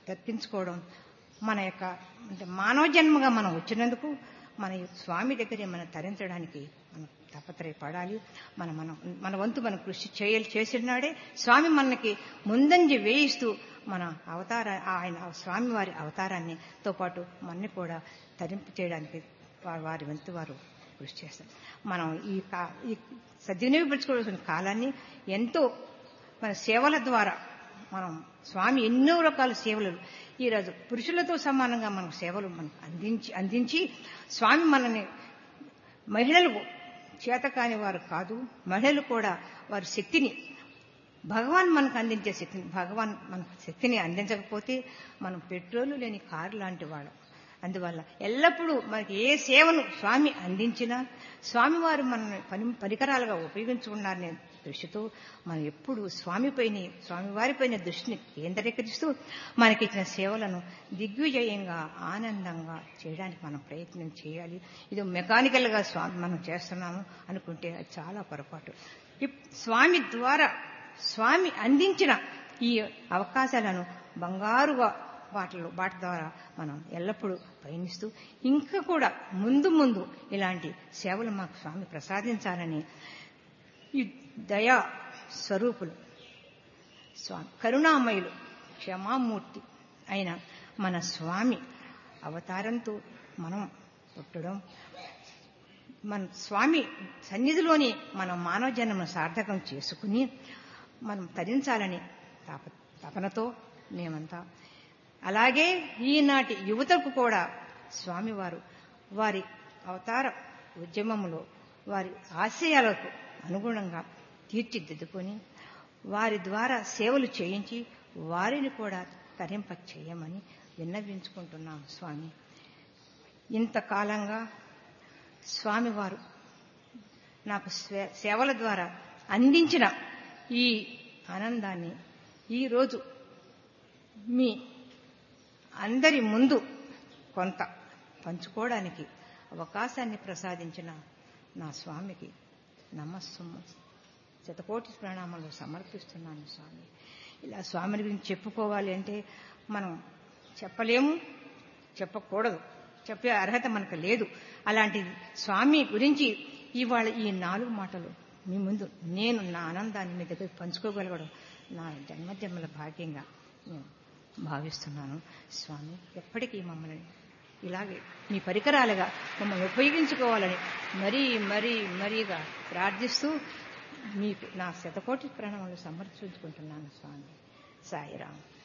తర్పించుకోవడం మన యొక్క అంటే మానవ జన్మగా మనం వచ్చినందుకు మన ఈ స్వామి దగ్గరే మనం తరించడానికి మనం తపత్రయపడాలి మన మనం మన వంతు మనం కృషి చేయాలి చేసినాడే స్వామి మనకి ముందంజ వేయిస్తూ మన అవతార ఆయన స్వామి వారి అవతారాన్ని తో పాటు మనని కూడా తరింపు చేయడానికి వా- వారి వంతు వారు కృషి చేస్తారు మనం ఈ కా ఈ సద్వినియోగపరచుకోవాల్సిన కాలాన్ని ఎంతో మన సేవల ద్వారా మనం స్వామి ఎన్నో రకాల సేవలు ఈరోజు పురుషులతో సమానంగా మనకు సేవలు మనకు అందించి అందించి స్వామి మనని మహిళలు చేతకాని వారు కాదు మహిళలు కూడా వారి శక్తిని భగవాన్ మనకు అందించే శక్తిని భగవాన్ మనకు శక్తిని అందించకపోతే మనం పెట్రోలు లేని కారు లాంటి వాళ్ళం అందువల్ల ఎల్లప్పుడూ మనకి ఏ సేవను స్వామి అందించినా స్వామివారు మనల్ని పని పరికరాలుగా ఉపయోగించుకున్నారనే దృష్టితో మనం ఎప్పుడు స్వామిపైన స్వామివారిపైన దృష్టిని కేంద్రీకరిస్తూ మనకిచ్చిన సేవలను దిగ్విజయంగా ఆనందంగా చేయడానికి మనం ప్రయత్నం చేయాలి ఇది మెకానికల్గా స్వామి మనం చేస్తున్నాము అనుకుంటే అది చాలా పొరపాటు ఇప్- స్వామి ద్వారా స్వామి అందించిన ఈ అవకాశాలను బంగారుగా వాటిలో వాటి ద్వారా మనం ఎల్లప్పుడూ పయనిస్తూ ఇంకా కూడా ముందు ముందు ఇలాంటి సేవలు మాకు స్వామి ప్రసాదించాలని ఈ దయా స్వరూపులు స్వామి కరుణామయులు క్షమామూర్తి అయిన మన స్వామి అవతారంతో మనం పుట్టడం మన స్వామి సన్నిధిలోని మన మానవ జన్మను సార్థకం చేసుకుని మనం తరించాలని తప తపనతో మేమంతా అలాగే ఈనాటి యువతకు కూడా స్వామివారు వారి అవతార ఉద్యమములో వారి ఆశయాలకు అనుగుణంగా తీర్చిదిద్దుకొని వారి ద్వారా సేవలు చేయించి వారిని కూడా తరింప చేయమని విన్నవించుకుంటున్నాం స్వామి ఇంతకాలంగా స్వామివారు నాకు స్వే- సేవల ద్వారా అందించిన ఈ ఆనందాన్ని ఈరోజు మీ అందరి ముందు కొంత పంచుకోవడానికి అవకాశాన్ని ప్రసాదించిన నా స్వామికి నమస్సుమ శతకోటి ప్రణామాలు సమర్పిస్తున్నాను స్వామి ఇలా స్వామిని గురించి చెప్పుకోవాలి అంటే మనం చెప్పలేము చెప్పకూడదు చెప్పే అర్హత మనకు లేదు అలాంటి స్వామి గురించి ఇవాళ ఈ నాలుగు మాటలు మీ ముందు నేను నా ఆనందాన్ని మీ దగ్గర పంచుకోగలగడం నా జన్మజన్మల భాగ్యంగా నేను భావిస్తున్నాను స్వామి ఎప్పటికీ మమ్మల్ని ఇలాగే మీ పరికరాలుగా మమ్మల్ని ఉపయోగించుకోవాలని మరీ మరీ మరీగా ప్రార్థిస్తూ మీకు నా శతకోటి ప్రణామాలు సమర్పించుకుంటున్నాను స్వామి సాయిరామ్